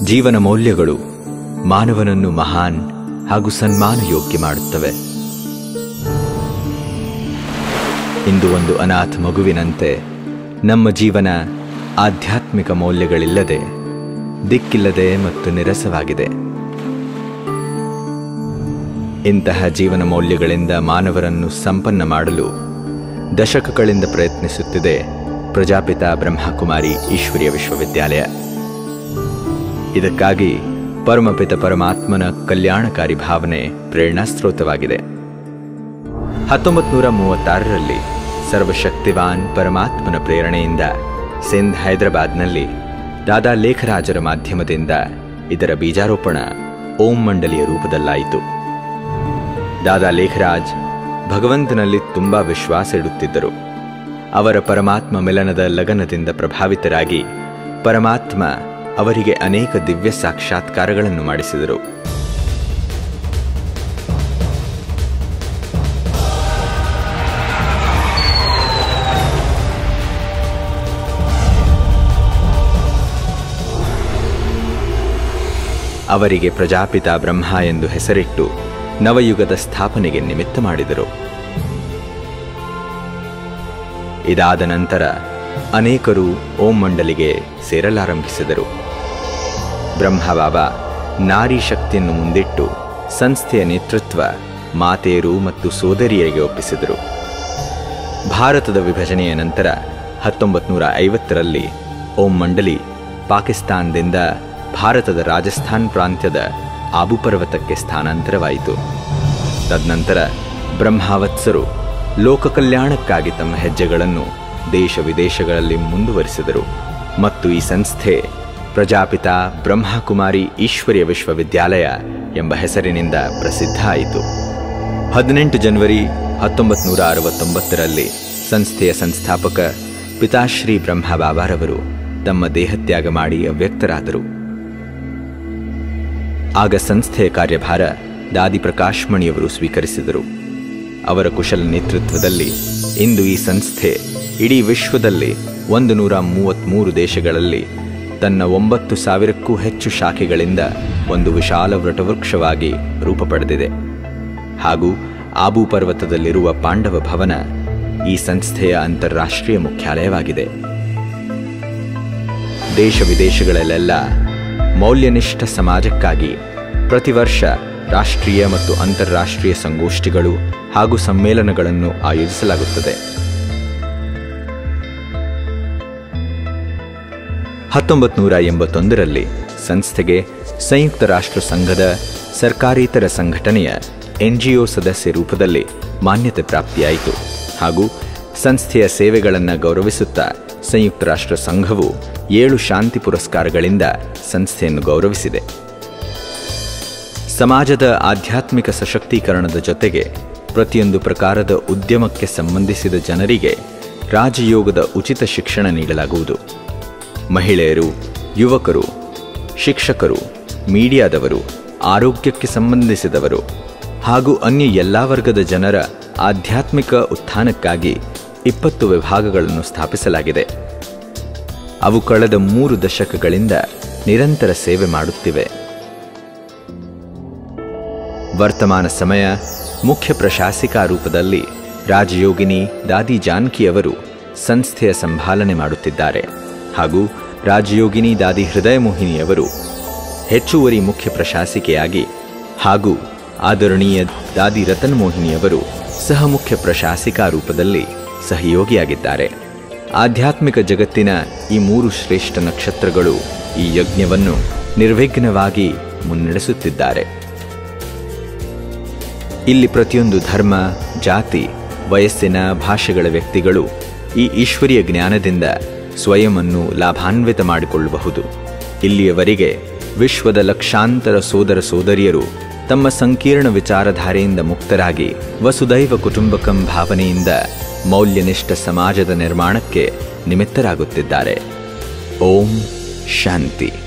ಜೀವನ ಮೌಲ್ಯಗಳು ಮಾನವನನ್ನು ಮಹಾನ್ ಹಾಗೂ ಸನ್ಮಾನ ಯೋಗ್ಯ ಮಾಡುತ್ತವೆ ಇಂದು ಒಂದು ಅನಾಥ ಮಗುವಿನಂತೆ ನಮ್ಮ ಜೀವನ ಆಧ್ಯಾತ್ಮಿಕ ಮೌಲ್ಯಗಳಿಲ್ಲದೆ ದಿಕ್ಕಿಲ್ಲದೆ ಮತ್ತು ನಿರಸವಾಗಿದೆ ಇಂತಹ ಜೀವನ ಮೌಲ್ಯಗಳಿಂದ ಮಾನವರನ್ನು ಸಂಪನ್ನ ಮಾಡಲು ದಶಕಗಳಿಂದ ಪ್ರಯತ್ನಿಸುತ್ತಿದೆ ಪ್ರಜಾಪಿತ ಬ್ರಹ್ಮಕುಮಾರಿ ಈಶ್ವರಿಯ ವಿಶ್ವವಿದ್ಯಾಲಯ ಇದಕ್ಕಾಗಿ ಪರಮಪಿತ ಪರಮಾತ್ಮನ ಕಲ್ಯಾಣಕಾರಿ ಭಾವನೆ ಪ್ರೇರಣಾಸ್ತ್ರೋತವಾಗಿದೆ ಹತ್ತೊಂಬತ್ತು ನೂರ ಮೂವತ್ತಾರರಲ್ಲಿ ಸರ್ವಶಕ್ತಿವಾನ್ ಪರಮಾತ್ಮನ ಪ್ರೇರಣೆಯಿಂದ ಸಿಂಧ್ ಹೈದರಾಬಾದ್ನಲ್ಲಿ ದಾದಾ ಲೇಖರಾಜರ ಮಾಧ್ಯಮದಿಂದ ಇದರ ಬೀಜಾರೋಪಣ ಓಂ ಮಂಡಲಿಯ ರೂಪದಲ್ಲಾಯಿತು ದಾದಾ ಲೇಖರಾಜ್ ಭಗವಂತನಲ್ಲಿ ತುಂಬಾ ವಿಶ್ವಾಸ ಇಡುತ್ತಿದ್ದರು ಅವರ ಪರಮಾತ್ಮ ಮಿಲನದ ಲಗನದಿಂದ ಪ್ರಭಾವಿತರಾಗಿ ಪರಮಾತ್ಮ ಅವರಿಗೆ ಅನೇಕ ದಿವ್ಯ ಸಾಕ್ಷಾತ್ಕಾರಗಳನ್ನು ಮಾಡಿಸಿದರು ಅವರಿಗೆ ಪ್ರಜಾಪಿತ ಬ್ರಹ್ಮ ಎಂದು ಹೆಸರಿಟ್ಟು ನವಯುಗದ ಸ್ಥಾಪನೆಗೆ ನಿಮಿತ್ತ ಮಾಡಿದರು ಇದಾದ ನಂತರ ಅನೇಕರು ಓಂ ಮಂಡಲಿಗೆ ಸೇರಲಾರಂಭಿಸಿದರು ಬ್ರಹ್ಮಬಾಬಾ ನಾರಿ ಶಕ್ತಿಯನ್ನು ಮುಂದಿಟ್ಟು ಸಂಸ್ಥೆಯ ನೇತೃತ್ವ ಮಾತೆಯರು ಮತ್ತು ಸೋದರಿಯರಿಗೆ ಒಪ್ಪಿಸಿದರು ಭಾರತದ ವಿಭಜನೆಯ ನಂತರ ಹತ್ತೊಂಬತ್ತು ನೂರ ಐವತ್ತರಲ್ಲಿ ಓಂ ಮಂಡಲಿ ಪಾಕಿಸ್ತಾನದಿಂದ ಭಾರತದ ರಾಜಸ್ಥಾನ್ ಪ್ರಾಂತ್ಯದ ಆಬು ಪರ್ವತಕ್ಕೆ ಸ್ಥಾನಾಂತರವಾಯಿತು ತದನಂತರ ಬ್ರಹ್ಮಾವತ್ಸರು ಲೋಕ ಕಲ್ಯಾಣಕ್ಕಾಗಿ ತಮ್ಮ ಹೆಜ್ಜೆಗಳನ್ನು ದೇಶ ವಿದೇಶಗಳಲ್ಲಿ ಮುಂದುವರಿಸಿದರು ಮತ್ತು ಈ ಸಂಸ್ಥೆ ಪ್ರಜಾಪಿತ ಬ್ರಹ್ಮಕುಮಾರಿ ಈಶ್ವರ್ಯ ವಿಶ್ವವಿದ್ಯಾಲಯ ಎಂಬ ಹೆಸರಿನಿಂದ ಪ್ರಸಿದ್ಧ ಆಯಿತು ಹದಿನೆಂಟು ಜನವರಿ ಹತ್ತೊಂಬತ್ತು ನೂರ ಅರವತ್ತೊಂಬತ್ತರಲ್ಲಿ ಸಂಸ್ಥೆಯ ಸಂಸ್ಥಾಪಕ ಪಿತಾಶ್ರೀ ಬ್ರಹ್ಮ ಬಾಬಾರವರು ತಮ್ಮ ದೇಹತ್ಯಾಗ ಮಾಡಿ ಅವ್ಯಕ್ತರಾದರು ಆಗ ಸಂಸ್ಥೆಯ ಕಾರ್ಯಭಾರ ದಾದಿ ಪ್ರಕಾಶ್ ಮಣಿಯವರು ಸ್ವೀಕರಿಸಿದರು ಅವರ ಕುಶಲ ನೇತೃತ್ವದಲ್ಲಿ ಇಂದು ಈ ಸಂಸ್ಥೆ ಇಡೀ ವಿಶ್ವದಲ್ಲಿ ಒಂದು ನೂರ ಮೂವತ್ತ್ಮೂರು ದೇಶಗಳಲ್ಲಿ ತನ್ನ ಒಂಬತ್ತು ಸಾವಿರಕ್ಕೂ ಹೆಚ್ಚು ಶಾಖೆಗಳಿಂದ ಒಂದು ವಿಶಾಲ ವೃಟವೃಕ್ಷವಾಗಿ ರೂಪ ಪಡೆದಿದೆ ಹಾಗೂ ಆಬು ಪರ್ವತದಲ್ಲಿರುವ ಪಾಂಡವ ಭವನ ಈ ಸಂಸ್ಥೆಯ ಅಂತಾರಾಷ್ಟ್ರೀಯ ಮುಖ್ಯಾಲಯವಾಗಿದೆ ದೇಶ ವಿದೇಶಗಳಲ್ಲೆಲ್ಲ ಮೌಲ್ಯನಿಷ್ಠ ಸಮಾಜಕ್ಕಾಗಿ ಪ್ರತಿ ವರ್ಷ ರಾಷ್ಟ್ರೀಯ ಮತ್ತು ಅಂತಾರಾಷ್ಟ್ರೀಯ ಸಂಗೋಷ್ಠಿಗಳು ಹಾಗೂ ಸಮ್ಮೇಳನಗಳನ್ನು ಆಯೋಜಿಸಲಾಗುತ್ತದೆ ಹತ್ತೊಂಬತ್ತು ನೂರ ಎಂಬತ್ತೊಂದರಲ್ಲಿ ಸಂಸ್ಥೆಗೆ ಸಂಯುಕ್ತ ರಾಷ್ಟ್ರ ಸಂಘದ ಸರ್ಕಾರೇತರ ಸಂಘಟನೆಯ ಎನ್ಜಿಒ ಸದಸ್ಯ ರೂಪದಲ್ಲಿ ಮಾನ್ಯತೆ ಪ್ರಾಪ್ತಿಯಾಯಿತು ಹಾಗೂ ಸಂಸ್ಥೆಯ ಸೇವೆಗಳನ್ನು ಗೌರವಿಸುತ್ತಾ ಸಂಯುಕ್ತ ರಾಷ್ಟ್ರ ಸಂಘವು ಏಳು ಶಾಂತಿ ಪುರಸ್ಕಾರಗಳಿಂದ ಸಂಸ್ಥೆಯನ್ನು ಗೌರವಿಸಿದೆ ಸಮಾಜದ ಆಧ್ಯಾತ್ಮಿಕ ಸಶಕ್ತೀಕರಣದ ಜೊತೆಗೆ ಪ್ರತಿಯೊಂದು ಪ್ರಕಾರದ ಉದ್ಯಮಕ್ಕೆ ಸಂಬಂಧಿಸಿದ ಜನರಿಗೆ ರಾಜಯೋಗದ ಉಚಿತ ಶಿಕ್ಷಣ ನೀಡಲಾಗುವುದು ಮಹಿಳೆಯರು ಯುವಕರು ಶಿಕ್ಷಕರು ಮೀಡಿಯಾದವರು ಆರೋಗ್ಯಕ್ಕೆ ಸಂಬಂಧಿಸಿದವರು ಹಾಗೂ ಅನ್ಯ ಎಲ್ಲ ವರ್ಗದ ಜನರ ಆಧ್ಯಾತ್ಮಿಕ ಉತ್ಥಾನಕ್ಕಾಗಿ ಇಪ್ಪತ್ತು ವಿಭಾಗಗಳನ್ನು ಸ್ಥಾಪಿಸಲಾಗಿದೆ ಅವು ಕಳೆದ ಮೂರು ದಶಕಗಳಿಂದ ನಿರಂತರ ಸೇವೆ ಮಾಡುತ್ತಿವೆ ವರ್ತಮಾನ ಸಮಯ ಮುಖ್ಯ ಪ್ರಶಾಸಿಕಾ ರೂಪದಲ್ಲಿ ರಾಜಯೋಗಿನಿ ದಾದಿ ಜಾನಕಿಯವರು ಸಂಸ್ಥೆಯ ಸಂಭಾಲನೆ ಮಾಡುತ್ತಿದ್ದಾರೆ ಹಾಗೂ ರಾಜಯೋಗಿನಿ ದಾದಿ ಹೃದಯ ಮೋಹಿನಿಯವರು ಹೆಚ್ಚುವರಿ ಮುಖ್ಯ ಪ್ರಶಾಸಿಕೆಯಾಗಿ ಹಾಗೂ ಆದರಣೀಯ ದಾದಿ ರತನ್ ಮೋಹಿನಿಯವರು ಸಹ ಮುಖ್ಯ ಪ್ರಶಾಸಿಕಾ ರೂಪದಲ್ಲಿ ಸಹಯೋಗಿಯಾಗಿದ್ದಾರೆ ಆಧ್ಯಾತ್ಮಿಕ ಜಗತ್ತಿನ ಈ ಮೂರು ಶ್ರೇಷ್ಠ ನಕ್ಷತ್ರಗಳು ಈ ಯಜ್ಞವನ್ನು ನಿರ್ವಿಘ್ನವಾಗಿ ಮುನ್ನಡೆಸುತ್ತಿದ್ದಾರೆ ಇಲ್ಲಿ ಪ್ರತಿಯೊಂದು ಧರ್ಮ ಜಾತಿ ವಯಸ್ಸಿನ ಭಾಷೆಗಳ ವ್ಯಕ್ತಿಗಳು ಈ ಈಶ್ವರಿಯ ಜ್ಞಾನದಿಂದ ಸ್ವಯಂವನ್ನು ಲಾಭಾನ್ವಿತ ಮಾಡಿಕೊಳ್ಳಬಹುದು ಇಲ್ಲಿಯವರೆಗೆ ವಿಶ್ವದ ಲಕ್ಷಾಂತರ ಸೋದರ ಸೋದರಿಯರು ತಮ್ಮ ಸಂಕೀರ್ಣ ವಿಚಾರಧಾರೆಯಿಂದ ಮುಕ್ತರಾಗಿ ವಸುದೈವ ಕುಟುಂಬಕಂ ಭಾವನೆಯಿಂದ ಮೌಲ್ಯನಿಷ್ಠ ಸಮಾಜದ ನಿರ್ಮಾಣಕ್ಕೆ ನಿಮಿತ್ತರಾಗುತ್ತಿದ್ದಾರೆ ಓಂ ಶಾಂತಿ